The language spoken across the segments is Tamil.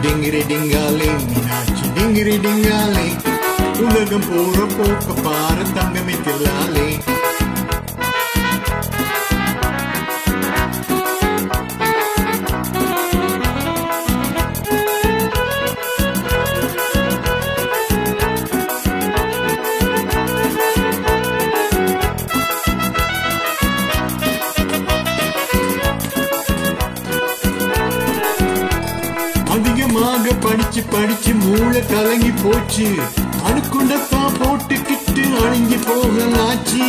டிங்கிரி டிங்காலே மீனாட்சி டிங்கிரி டிங்காலே உலகம் போற போக்க பாரு தங்கமே தில்லாலே அதிகமாக படிச்சு படிச்சு மூளை கலங்கி போச்சு அணுக்குண்டத்தான் போட்டுக்கிட்டு அழிஞ்சு போகலாச்சு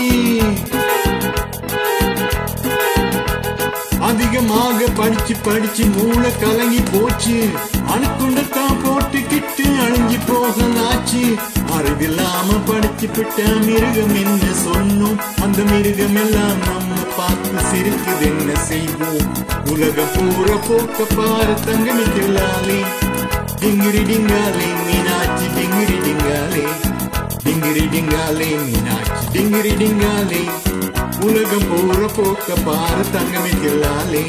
அதிகமாக படிச்சு படிச்சு மூளை கலங்கி போச்சு அணுக்குண்டத்தான் போட்டுக்கிட்டு அழிஞ்சு போகலாச்சு அறிவில்லாம படிச்சு விட்ட மிருகம் என்ன சொன்னோம் அந்த மிருகம் எல்லாம் நம்ம பார்த்து சிரிக்குது என்ன செய்வோம் உலகம் பூர போக்க பாரு தங்கமி தில்லாலே டிங்கிரி டிங்காலே மீனாட்சி டிங்கிரி டிங்காலே டிங்கிரி டிங்காலே மீனாட்சி டிங்கிரி டிங்காலே உலகம் பூர போக்க பாரு தங்கமி தில்லாலே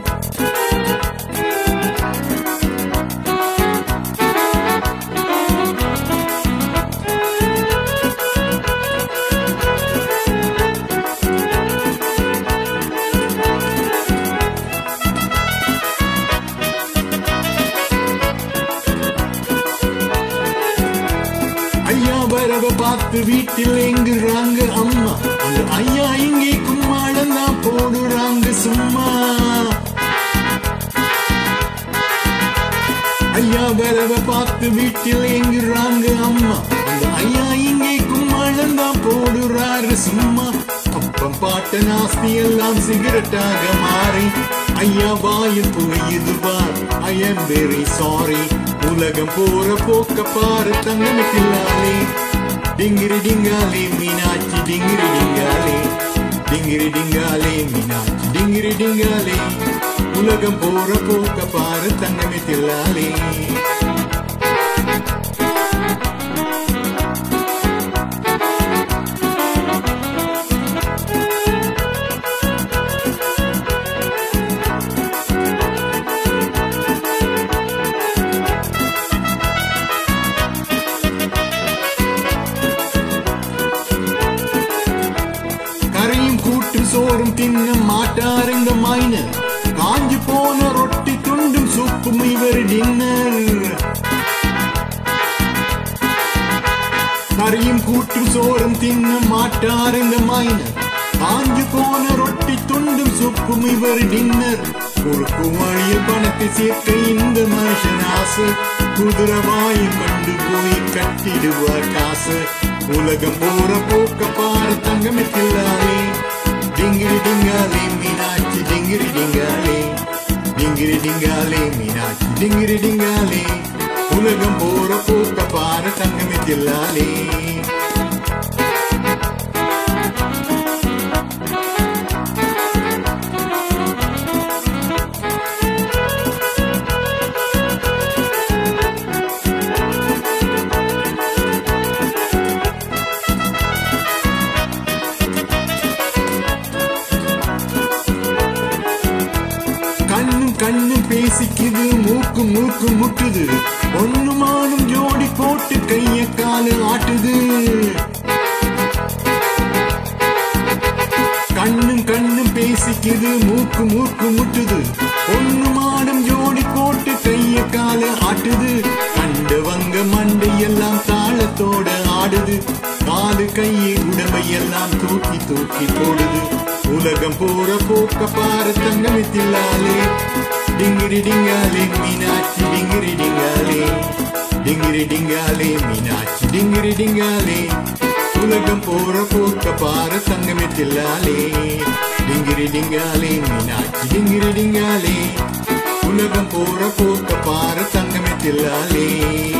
ஐயா வரவ பார்த்து வீட்டில் எங்குறாங்க அம்மா அந்த ஐயா இங்கே கும்மாடம் தான் போடுறாங்க சும்மா ஐயா வரவ பார்த்து வீட்டில் எங்குறாங்க அம்மா அந்த ஐயா இங்கே கும்மாடம் தான் போடுறாரு சும்மா அப்பம் பாட்ட நாஸ்தி எல்லாம் சிகரெட்டாக மாறி ஐயா வாயில் புகையுது பார் ஐ எம் வெரி சாரி உலகம் போற போக்க பாரு தங்கமில்லாலே டிங்கிரி டிங்காலே மீனாட்சி டிங்கிரி டிங்காலே டிங்கிரி டிங்காலே மீனாட்சி டிங்கிரி டிங்காலே உலகம் போற போக்க பாரு தங்கமே தில்லாலே கரையும் கூட்டு சோறும் தின்ன மாட்டாருங்க மைனர் காஞ்சு போன ரொட்டி துண்டும் சூப்பும் இவர் டின்னர் கரையும் கூட்டு சோறும் தின்ன மாட்டாருங்க மைனர் காஞ்சு போன ரொட்டி துண்டும் சூப்பும் இவர் டின்னர் குறுக்கு வழியில் பணத்தை சேர்க்க இந்த மனுஷன் ஆசை குதிரவாயும் கண்டு போய் கட்டிடுவார் காசு உலகம் போற போக்க பாரு தங்கமில்லாலே டிங்கிரி டிங்காலே மீனாட்சி டிங்கிரி டிங்காலே டிங்கிரி டிங்காலே மீனாட்சி டிங்கிரி டிங்காலே உலகம் போற போக்க பாரு தங்கமில்லாலே கண்ணும் கண்ணும் பேசிக்குது மூக்கு மூக்கு முட்டுது ஒண்ணுமானும் ஜோடி போட்டு கைய காலு ஆட்டுது கண்ணும் கண்ணும் பேசிக்குது மூக்கு மூக்கு முட்டுது ஒண்ணுமானும் ஜோடி போட்டு கைய காலு ஆட்டுது கண்டவங்க மண்டை எல்லாம் தாளத்தோட ஆடுது காலு கையை உடம்பை எல்லாம் தூக்கி தூக்கி போடுது உலகம் போற போக்க பாரு தங்கமித்தில்லாலே டிங்கிரி டிங்காலே மீனாட்சி டிங்கிரி டிங்காலே டிங்கிரி டிங்காலே மீனாட்சி டிங்கிரி டிங்காலே உலகம் போற போக்க பாரு தங்கமித்தில்லாலே டிங்கிரி டிங்காலே மீனாட்சி டிங்கிரி டிங்காலே உலகம் போற போக்க பாரு தங்கமித்தில்லாலே